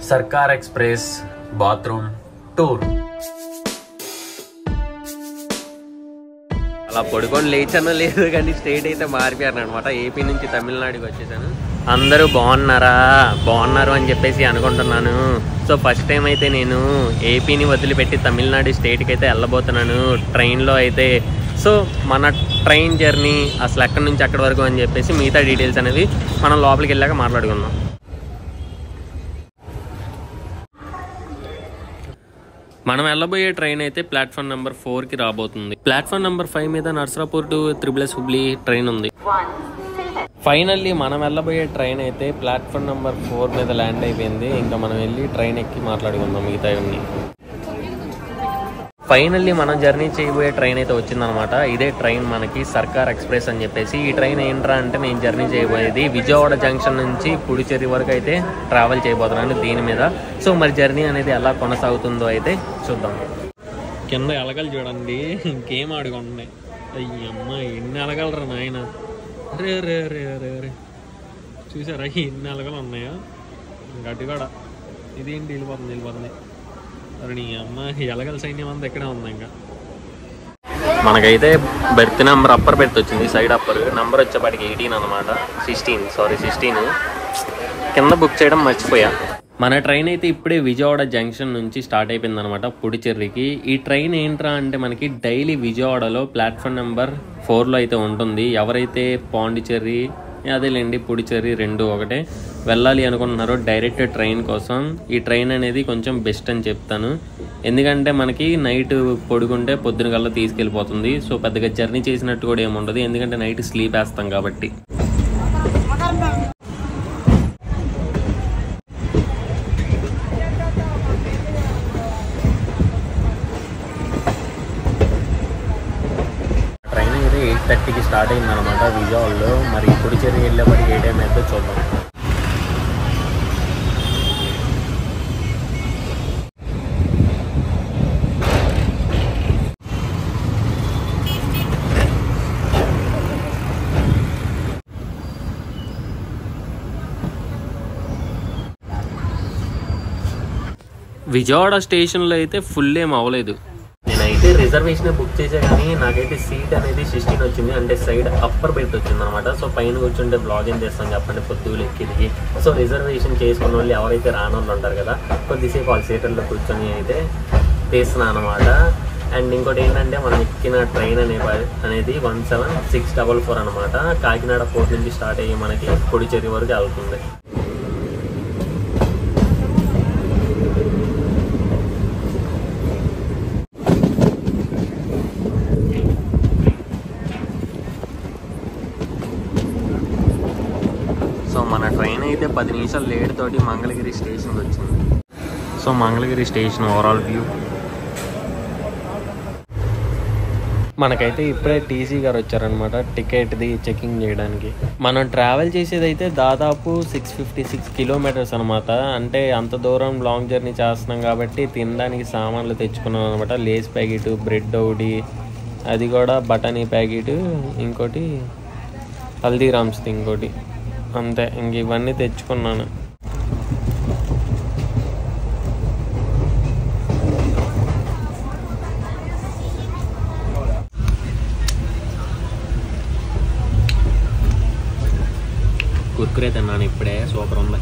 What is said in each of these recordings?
సర్కార్ express bathroom tour అలా పడుకొని లేచానో లేదు కానీ స్టేట్ అయితే మారిపోయాను అనమాట ఏపీ నుంచి తమిళనాడుకి వచ్చేసాను అందరూ బాగున్నారా బాగున్నారు అని చెప్పేసి అనుకుంటున్నాను సో ఫస్ట్ టైం అయితే నేను ఏపీని వదిలిపెట్టి తమిళనాడు స్టేట్కి అయితే వెళ్ళబోతున్నాను ట్రైన్లో అయితే సో మన ట్రైన్ జర్నీ అసలు ఎక్కడి నుంచి అక్కడి వరకు అని చెప్పేసి మిగతా డీటెయిల్స్ అనేవి మనం లోపలికి వెళ్ళాక మాట్లాడుకుందాం మనం వెళ్ళబోయే ట్రైన్ అయితే ప్లాట్ఫామ్ నెంబర్ ఫోర్ కి రాబోతుంది ప్లాట్ఫామ్ నెంబర్ ఫైవ్ మీద నర్సరాపూర్ టు త్రిబులస్ హుబ్లీ ట్రైన్ ఉంది ఫైనల్లీ మనం వెళ్ళబోయే ట్రైన్ అయితే ప్లాట్ఫామ్ నెంబర్ ఫోర్ మీద ల్యాండ్ అయిపోయింది ఇంకా మనం వెళ్ళి ట్రైన్ ఎక్కి మాట్లాడుకుందాం మిగతా ఫైనల్లీ మనం జర్నీ చేయబోయే ట్రైన్ అయితే వచ్చిందనమాట ఇదే ట్రైన్ మనకి సర్కార్ ఎక్స్ప్రెస్ అని చెప్పేసి ఈ ట్రైన్ ఏంట్రా అంటే నేను జర్నీ చేయబోయేది విజయవాడ జంక్షన్ నుంచి పుడుచేరి వరకు అయితే ట్రావెల్ చేయబోతున్నాను దీని మీద సో మరి జర్నీ అనేది ఎలా కొనసాగుతుందో అయితే చూద్దాం కింద ఎలగలు చూడండి ఇంకేం ఆడుకుంటున్నాయి అయ్యమ్మ ఎన్ని ఎలగలరా నాయన రే రే రే రే రే చూసారా ఎన్ని ఎలగలు ఉన్నాయా గడ్డి కూడా ఇదేంటి వెళ్ళిపోతుంది వెళ్ళిపోతుంది అరే నీ అమ్మ ఎలగల సైన్యం అంతా ఇక్కడే ఉంది ఇంకా మనకైతే బెర్త్ నెంబర్ అప్పర్ బెర్త్ వచ్చింది సైడ్ అప్పర్ నెంబర్ వచ్చేపాటికి ఎయిటీన్ అనమాట సిక్స్టీన్ సారీ సిక్స్టీన్ కింద బుక్ చేయడం మర్చిపోయా మన ట్రైన్ అయితే ఇప్పుడే విజయవాడ జంక్షన్ నుంచి స్టార్ట్ అయిపోయింది అనమాట పుడిచెర్రికి ఈ ట్రైన్ ఏంట్రా అంటే మనకి డైలీ విజయవాడలో ప్లాట్ఫామ్ నెంబర్ ఫోర్లో అయితే ఉంటుంది ఎవరైతే పాండిచెర్రి అదేలేండి పుడిచెర్రి రెండు ఒకటే వెళ్ళాలి అనుకుంటున్నారో డైరెక్ట్ ట్రైన్ కోసం ఈ ట్రైన్ అనేది కొంచెం బెస్ట్ అని చెప్తాను ఎందుకంటే మనకి నైట్ పడుకుంటే పొద్దున కల్లా తీసుకెళ్ళిపోతుంది సో పెద్దగా జర్నీ చేసినట్టు కూడా ఏముండదు ఎందుకంటే నైట్ స్లీప్ వేస్తాం కాబట్టి ట్రైన్ అయితే ఎయిట్ థర్టీకి స్టార్ట్ అయింది అనమాట విజయవాడలో మరి పుడిచేరి వెళ్ళేప్పటికి ఏ టైం అయితే చూద్దాం విజయవాడ స్టేషన్లో అయితే ఫుల్ ఏం అవ్వలేదు నేనైతే రిజర్వేషన్ బుక్ చేసా కానీ నాకైతే సీట్ అనేది సిక్స్టీన్ వచ్చింది అంటే సైడ్ అప్పర్ బెర్త్ వచ్చింది అనమాట సో పైన కూర్చుంటే బ్లాగ్ ఏం చేస్తాం చెప్పండి పొద్దులు ఎక్కిదికి సో రిజర్వేషన్ చేసుకున్న వాళ్ళు ఎవరైతే రానోళ్ళు ఉంటారు కదా కొద్దిసేపు వాళ్ళ సీటర్లో కూర్చొని అయితే తీస్తున్నాను అనమాట అండ్ ఇంకోటి ఏంటంటే మనం ఎక్కిన ట్రైన్ అనే ప- అనేది one seven six double four అనమాట కాకినాడ పోర్ట్ నుంచి స్టార్ట్ అయ్యి మనకి పొడిచేరి వరకు వెళ్తుంది సో మన ట్రైన్ అయితే పది నిమిషాలు లేట్ తోటి మంగళగిరి స్టేషన్కి వచ్చింది so Mangalagiri station overall view మనకైతే ఇప్పుడే టీసీ గారు వచ్చారనమాట టికెట్ది చెకింగ్ చేయడానికి మనం ట్రావెల్ చేసేది అయితే దాదాపు సిక్స్ ఫిఫ్టీ సిక్స్ కిలోమీటర్స్ అనమాట అంటే అంత దూరం లాంగ్ జర్నీ చేస్తున్నాం కాబట్టి తినడానికి సామాన్లు తెచ్చుకున్నాం అనమాట లేస్ ప్యాకెట్ బ్రెడ్ ఒకటి అది కూడా బటానీ ప్యాకెట్ ఇంకోటి హల్దీరామ్స్ది ఇంకోటి అంతే ఇంక ఇవన్నీ తెచ్చుకున్నాను కుర్కురే తిన్నాను ఇప్పుడే సూపర్ ఉంది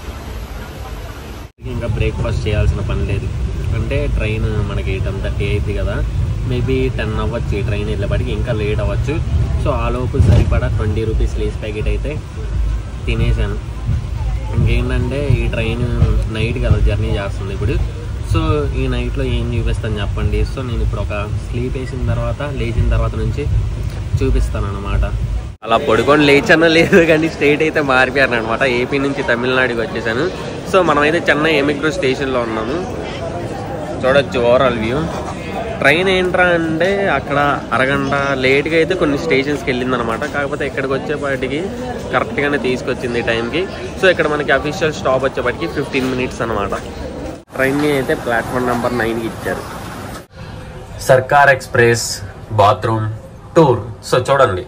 ఇంకా బ్రేక్ఫాస్ట్ చేయాల్సిన పని లేదు అంటే ట్రైన్ మనకి టెన్ థర్టీ అయింది కదా మేబీ టెన్ అవ్వచ్చు ఈ ట్రైన్ వెళ్ళేప్పటికి ఇంకా లేట్ అవ్వచ్చు సో ఆ లోపు సరిపడా ట్వంటీ రూపీస్ లేస్ ప్యాకెట్ అయితే తినేసాను ఇంకేంటంటే ఈ ట్రైన్ నైట్ కదా జర్నీ చేస్తుంది ఇప్పుడు సో ఈ నైట్లో ఏం చూపిస్తాను చెప్పండి సో నేను ఇప్పుడు ఒక స్లీప్ వేసిన తర్వాత లేచిన తర్వాత నుంచి చూపిస్తాను అనమాట అలా పడుకొని లేచానో లేదు కానీ స్టేట్ అయితే మారిపోయాను అనమాట ఏపీ నుంచి తమిళనాడుకి వచ్చేసాను సో మనమైతే చెన్నై ఎమిగ్రో స్టేషన్లో ఉన్నాము చూడొచ్చు ఓవరాల్ వ్యూ ట్రైన్ ఏంట్రా అంటే అక్కడ అరగంట లేట్గా అయితే కొన్ని స్టేషన్స్కి వెళ్ళిందనమాట కాకపోతే ఇక్కడికి వచ్చేపాటికి కరెక్ట్గానే తీసుకొచ్చింది ఈ టైంకి సో ఇక్కడ మనకి అఫీషియల్ స్టాప్ వచ్చేపాటికి ఫిఫ్టీన్ మినిట్స్ అనమాట ట్రైన్ని అయితే ప్లాట్ఫామ్ నెంబర్ నైన్కి ఇచ్చారు Sarkar express bathroom tour so చూడండి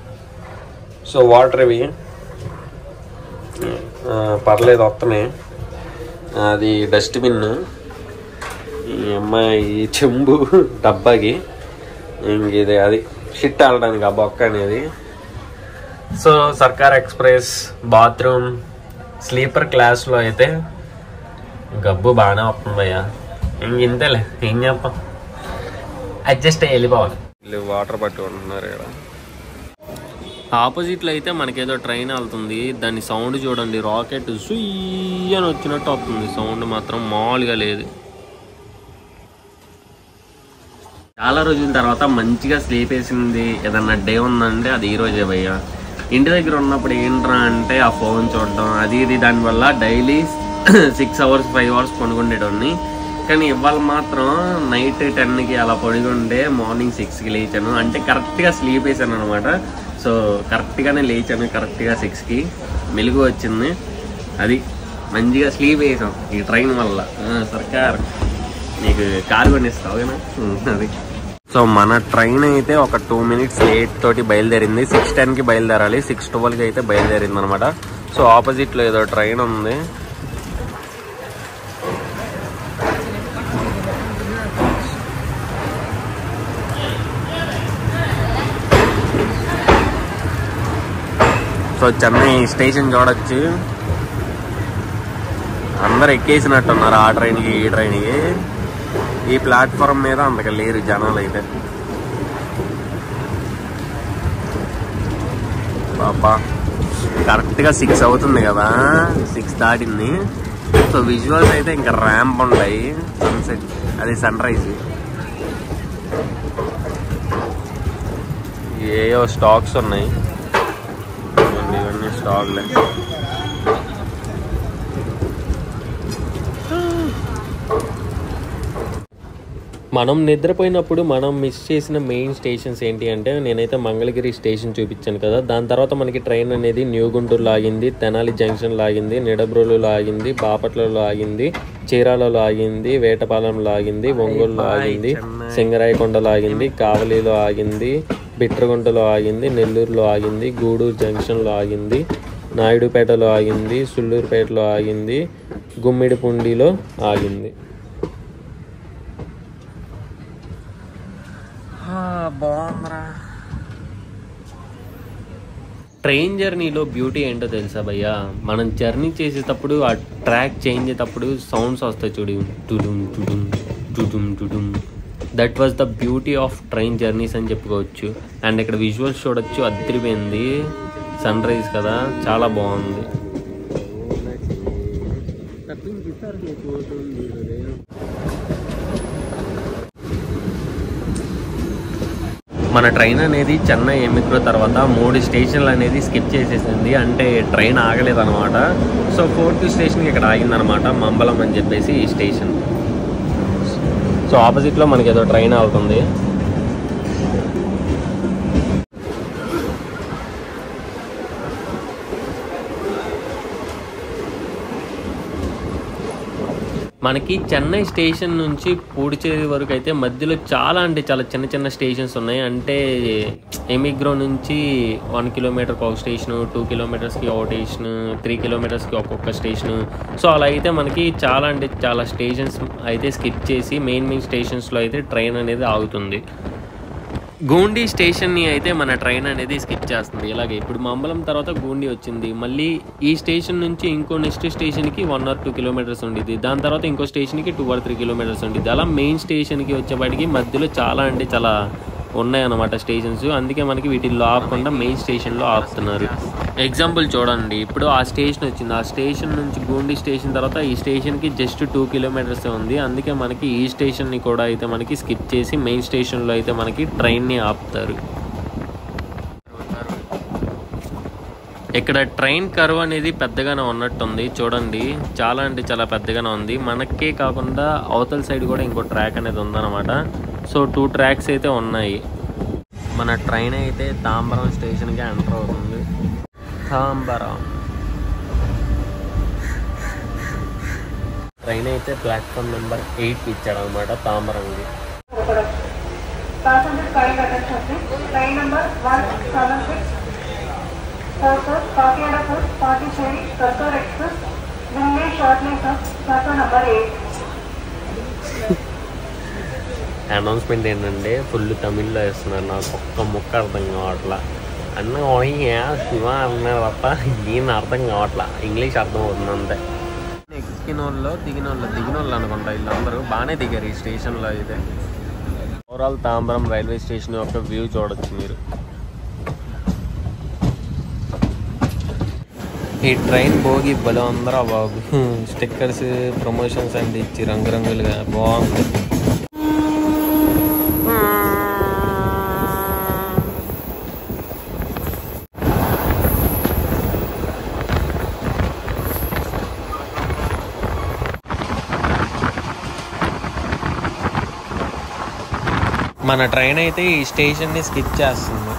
సో వాటర్ ఇవి ఆ, పర్లేదు వస్తున్నాయి అది డస్ట్బిన్ ఈ అమ్మాయి చెంబు డబ్బాకి ఇంక ఇది అది షిట్ ఆడడానికి ఆ బొక్క అనేది సో సర్కార్ ఎక్స్ప్రెస్ బాత్రూమ్ స్లీపర్ క్లాస్లో అయితే గబ్బు బాగానే వస్తుంది అయ్యా ఇంక ఇంతేలే ఏం చెప్పాం అడ్జస్ట్ అయ్యి వెళ్ళిపోవాలి వీళ్ళు వాటర్ పట్టి ఉంటున్నారు ఇక్కడ ఆపోజిట్లో అయితే మనకేదో ట్రైన్ వెళ్తుంది దాని సౌండ్ చూడండి రాకెట్ సుయ్యి అని వచ్చినట్టు వస్తుంది సౌండ్ మాత్రం మామూలుగా లేదు చాలా రోజుల తర్వాత మంచిగా స్లీప్ వేసింది ఏదన్నా డే ఉందంటే అది ఈ రోజే భయ్య ఇంటి దగ్గర ఉన్నప్పుడు ఏంట్రా అంటే ఆ ఫోన్ చూడడం అది ఇది దానివల్ల daily six hours five hours పడుకుండేటోని కానీ ఇవాళ మాత్రం నైట్ టెన్కి అలా పడుకుంటే మార్నింగ్ సిక్స్కి లేచాను అంటే కరెక్ట్గా స్లీప్ వేసాను అనమాట సో కరెక్ట్గానే లేచాను కరెక్ట్గా సిక్స్కి మెలుగు వచ్చింది అది మంచిగా స్లీప్ వేసాం ఈ ట్రైన్ వల్ల ఆ, సర్కార్ నీకు కారు కొనిస్తావు ఓకేనా ఉం, అది సో మన ట్రైన్ అయితే ఒక టూ మినిట్స్ లేట్ తోటి బయలుదేరింది సిక్స్ టెన్కి బయలుదేరాలి సిక్స్ ట్వెల్వ్కి అయితే బయలుదేరింది అనమాట సో ఆపోజిట్లో ఏదో ట్రైన్ ఉంది సో చెన్నై స్టేషన్ చూడొచ్చు అందరు ఎక్కేసినట్టున్నారు ఆ ట్రైన్కి ఈ ట్రైన్కి ఈ ప్లాట్ఫామ్ మీద అంతగా లేరు జనాలు అయితే పాపా కరెక్ట్గా సిక్స్ అవుతుంది కదా సిక్స్ దాటింది సో విజువల్స్ అయితే ఇంకా ర్యాంప్ ఉంటాయి సన్సెట్ అది సన్ రైజ్ ఏయో స్టాక్స్ ఉన్నాయి ఇవన్నీ ఇవన్నీ స్టాక్లే మనం నిద్రపోయినప్పుడు మనం మిస్ చేసిన మెయిన్ స్టేషన్స్ ఏంటి అంటే నేనైతే మంగళగిరి స్టేషన్ చూపించాను కదా దాని తర్వాత మనకి ట్రైన్ అనేది న్యూ గుంటూరు లాగింది తెనాలి జంక్షన్ లాగింది నిడబ్రోలు లాగింది బాపట్లలో ఆగింది చీరాలలో ఆగింది వేటపాలెంలో ఆగింది ఒంగోలులో ఆగింది సింగరాయకొండలో ఆగింది కావలిలో ఆగింది బిట్రగుంటలో ఆగింది నెల్లూరులో ఆగింది గూడూరు జంక్షన్లో ఆగింది నాయుడుపేటలో ఆగింది సుళ్ళూరుపేటలో ఆగింది గుమ్మిడిపుండిలో ఆగింది బాగుందిరా ట్రైన్ జర్నీలో బ్యూటీ ఏంటో తెలుసా భయ్యా మనం జర్నీ చేసేటప్పుడు ఆ ట్రాక్ చేంజ్ అయ్యేటప్పుడు సౌండ్స్ వస్తాయి చూడు టుడుమ్ టుడుమ్ టుడుమ్ టుడుమ్ that was the beauty of train journeys అని చెప్పుకోవచ్చు అండ్ ఇక్కడ విజువల్స్ చూడొచ్చు అదిరిపోయింది సన్ రైజ్ కదా చాలా బాగుంది మన ట్రైన్ అనేది చెన్నై ఎమిగ్రో తర్వాత మూడు స్టేషన్లు అనేది స్కిప్ చేసేసింది అంటే ట్రైన్ ఆగలేదన్నమాట సో ఫోర్త్ స్టేషన్కి ఇక్కడ ఆగిందనమాట మంబలం అని చెప్పేసి ఈ స్టేషన్ సో ఆపోజిట్లో మనకి ఏదో ట్రైన్ అవుతుంది మనకి చెన్నై స్టేషన్ నుంచి పూడిచేరి వరకు అయితే మధ్యలో చాలా అంటే చాలా చిన్న చిన్న స్టేషన్స్ ఉన్నాయి అంటే ఎమిగ్రో నుంచి వన్ కిలోమీటర్కి ఒక స్టేషన్ టూ కిలోమీటర్స్కి ఒక స్టేషన్ త్రీ కిలోమీటర్స్కి ఒక్కొక్క స్టేషన్ సో అలా అయితే మనకి చాలా అంటే చాలా స్టేషన్స్ అయితే స్కిప్ చేసి మెయిన్ మెయిన్ స్టేషన్స్లో అయితే ట్రైన్ అనేది ఆగుతుంది గూండి స్టేషన్ని అయితే మన ట్రైన్ అనేది స్కిప్ చేస్తుంది ఇలాగే ఇప్పుడు మంబలం తర్వాత గూండి వచ్చింది మళ్ళీ ఈ స్టేషన్ నుంచి ఇంకో నెక్స్ట్ స్టేషన్కి వన్ ఆర్ టూ కిలోమీటర్స్ ఉండిద్ది దాని తర్వాత ఇంకో స్టేషన్కి టూ ఆర్ త్రీ కిలోమీటర్స్ ఉండిద్ది అలా మెయిన్ స్టేషన్కి వచ్చేపాటికి మధ్యలో చాలా అంటే చాలా ఉన్నాయన్నమాట స్టేషన్స్ అందుకే మనకి వీటిల్లో ఆపకుండా మెయిన్ స్టేషన్లో ఆపుతున్నారు ఎగ్జాంపుల్ చూడండి ఇప్పుడు ఆ స్టేషన్ వచ్చింది ఆ స్టేషన్ నుంచి గూండి స్టేషన్ తర్వాత ఈ స్టేషన్కి జస్ట్ టూ కిలోమీటర్స్ ఉంది అందుకే మనకి ఈ స్టేషన్ని కూడా అయితే మనకి స్కిప్ చేసి మెయిన్ స్టేషన్లో అయితే మనకి ట్రైన్ని ఆపుతారు ఇక్కడ ట్రైన్ కర్వ్ అనేది పెద్దగానే ఉన్నట్టుంది చూడండి చాలా అంటే చాలా పెద్దగానే ఉంది మనకే కాకుండా అవతల సైడ్ కూడా ఇంకో ట్రాక్ అనేది ఉందన్నమాట సో టూ ట్రాక్స్ అయితే ఉన్నాయి మన ట్రైన్ అయితే తాంబరం స్టేషన్కి ఎంటర్ అవుతుంది తాంబరం ట్రైన్ అయితే ప్లాట్ఫామ్ నెంబర్ ఎయిట్ ఇచ్చాడు అనమాట తాంబరంకి Passengers kind attention please. Train number 176 Sarkar, Kakinada First, Pondicherry, Sarkar Express will leave shortly, sir. Platform number 8. Announcement ఏంటంటే ఫుల్ తమిళ్లో వేస్తున్నారు నాకు ఒక్క ముక్క అర్థం కావట్లా అన్న ఓయ్యా శివ అన్నారు తప్ప ఏం అర్థం కావట్లా ఇంగ్లీష్ అర్థం అవుతుంది అంతే ఎక్కిన వాళ్ళు దిగిన వాళ్ళు దిగిన వాళ్ళు అనుకుంటా వీళ్ళందరూ బాగానే దిగారు ఈ స్టేషన్లో అయితే ఓవరాల్ తాంబరం రైల్వే స్టేషన్ యొక్క వ్యూ చూడొచ్చు మీరు ఈ ట్రైన్ భోగి భలే ఉందరా బాబు స్టిక్కర్స్ ప్రమోషన్స్ అండి ఇచ్చి రంగురంగులుగా బాగుంది మన ట్రైన్ అయితే ఈ స్టేషన్ని స్కిప్ చేస్తుంది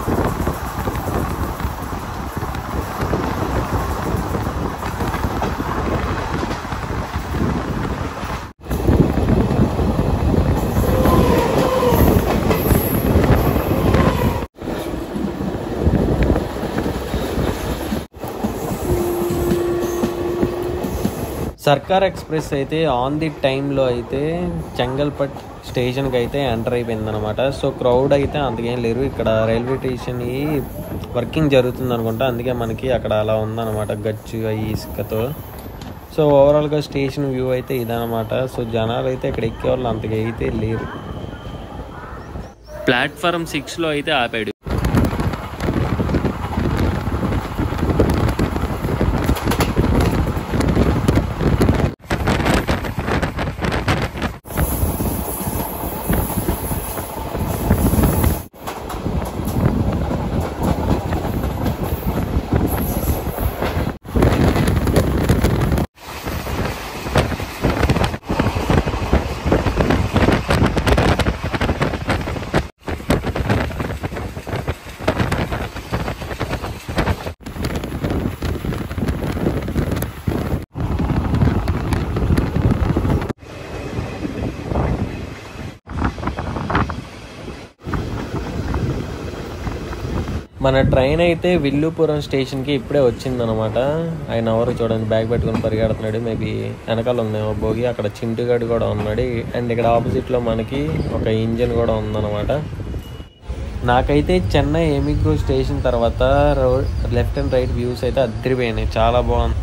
సర్కార్ ఎక్స్ప్రెస్ అయితే ఆన్ ది టైంలో అయితే చెంగల్పట్ స్టేషన్కి అయితే ఎంటర్ అయిపోయింది అనమాట సో క్రౌడ్ అయితే అంతకేం లేరు ఇక్కడ రైల్వే స్టేషన్ వర్కింగ్ జరుగుతుంది అనుకుంటా అందుకే మనకి అక్కడ అలా ఉందన్నమాట గచ్చు అవి ఇసుకతో సో ఓవరాల్గా స్టేషన్ వ్యూ అయితే ఇదనమాట సో జనాలు అయితే ఇక్కడ ఎక్కే వాళ్ళు అంతగా అయితే లేరు ప్లాట్ఫారం సిక్స్లో అయితే ఆపాడు మన ట్రైన్ అయితే విల్లుపురం స్టేషన్కి ఇప్పుడే వచ్చిందనమాట ఆయన ఎవరు చూడండి బ్యాగ్ పెట్టుకొని పరిగెడుతున్నాడు మేబీ వెనకాల ఉందేమో భోగి అక్కడ చింటుగాడు కూడా ఉన్నాడు అండ్ ఇక్కడ ఆపోజిట్లో మనకి ఒక ఇంజిన్ కూడా ఉందన్నమాట నాకైతే చెన్నై ఎమిగ్రో స్టేషన్ తర్వాత road left and right views అయితే అద్దరిపోయినాయి చాలా బాగుంది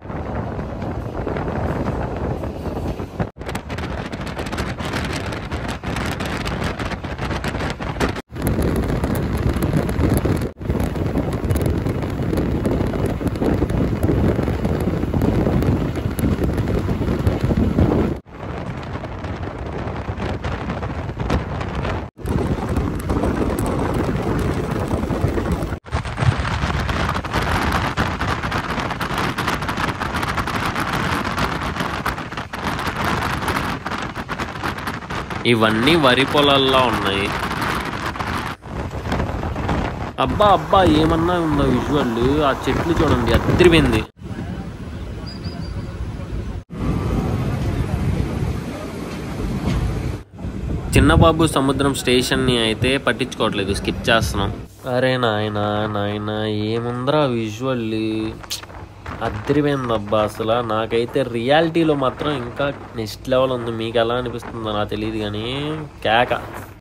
ఇవన్నీ వరి పొలాల్లో ఉన్నాయి అబ్బా అబ్బా ఏమన్నా ఉందో విజువల్ ఆ చెట్లు చూడండి అద్దరిపోయింది చిన్నబాబు సముద్రం స్టేషన్ని అయితే పట్టించుకోవట్లేదు స్కిప్ చేస్తున్నాం అరే నాయన నాయన ఏముందిరా విజువల్ అద్దరిపోయిందబ్బా అసలు నాకైతే రియాలిటీలో మాత్రం ఇంకా నెక్స్ట్ లెవెల్ ఉంది మీకు ఎలా అనిపిస్తుందో నాకు తెలియదు కానీ కేక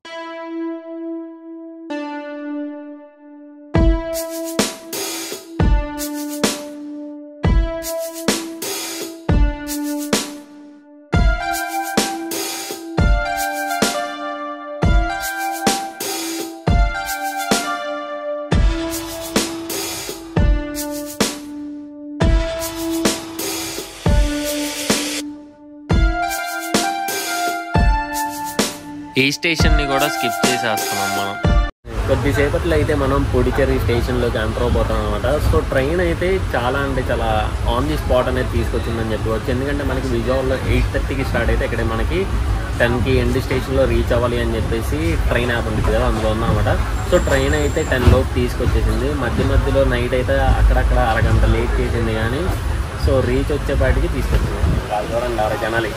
ఈ స్టేషన్ని కూడా స్కిప్ చేసేస్తున్నాం మనం కొద్దిసేపట్లో అయితే మనం పుడిచేరి స్టేషన్లోకి ఎంటర్ అవబోతాం అనమాట సో ట్రైన్ అయితే చాలా అంటే చాలా ఆన్ ది స్పాట్ అనేది తీసుకొచ్చిందని చెప్పవచ్చు ఎందుకంటే మనకి విజయవాడలో ఎయిట్ థర్టీకి స్టార్ట్ అయితే ఇక్కడ మనకి టెన్కి ఎండ్ స్టేషన్లో రీచ్ అవ్వాలి అని చెప్పేసి ట్రైన్ యాప్ ఉంటుంది కదా అందులో ఉందన్నమాట సో ట్రైన్ అయితే టెన్ లోపు తీసుకొచ్చేసింది మధ్య మధ్యలో నైట్ అయితే అక్కడక్కడ అరగంట లేట్ చేసింది కానీ సో రీచ్ వచ్చేపాటికి తీసుకొచ్చింది వాళ్ళు చూడండి ఆరు జనాలు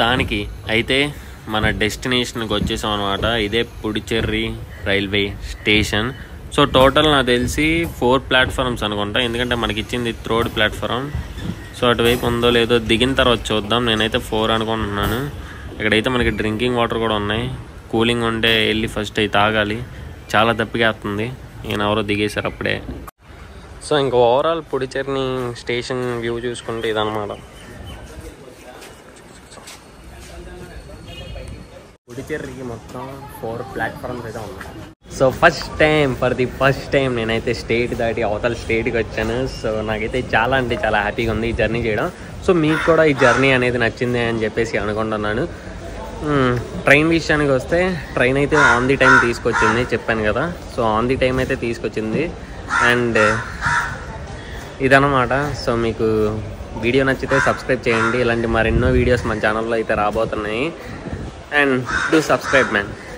దానికి అయితే మన డెస్టినేషన్కి వచ్చేసాం అనమాట ఇదే Puducherry railway station so total నాకు తెలిసి ఫోర్ ప్లాట్ఫామ్స్ అనుకుంటా ఎందుకంటే మనకి ఇచ్చింది థర్డ్ ప్లాట్ఫామ్ సో అటువైపు ఉందో లేదో దిగిన తర్వాత చూద్దాం నేనైతే ఫోర్ అనుకుంటున్నాను ఇక్కడైతే మనకి డ్రింకింగ్ వాటర్ కూడా ఉన్నాయి కూలింగ్ ఉంటే వెళ్ళి ఫస్ట్ అవి తాగాలి చాలా తప్పికేస్తుంది నేను ఎవరో దిగేశారు అప్పుడే సో ఇంకా ఓవరాల్ పుడిచెర్ని స్టేషన్ వ్యూ చూసుకుంటే ఇదనమాట పుడిచెర్రికి మొత్తం ఫోర్ ప్లాట్ఫామ్స్ అయితే ఉన్నాయి so first time for the first time నేనైతే స్టేట్ దాటి అవతల స్టేట్కి వచ్చాను సో నాకైతే చాలా అంటే చాలా హ్యాపీగా ఉంది ఈ జర్నీ చేయడం సో మీకు కూడా ఈ జర్నీ అనేది నచ్చింది అని చెప్పేసి అనుకుంటున్నాను మ్మ్, ట్రైన్ విషయానికి వస్తే ట్రైన్ అయితే ఆన్ ది టైం తీసుకొచ్చింది చెప్పాను కదా సో ఆన్ ది టైం అయితే తీసుకొచ్చింది అండ్ ఇదన్నమాట సో మీకు వీడియో నచ్చితే సబ్స్క్రైబ్ చేయండి ఇలాంటి మరెన్నో వీడియోస్ మన ఛానల్లో అయితే రాబోతున్నాయి అండ్ డూ సబ్స్క్రైబ్ మ్యాన్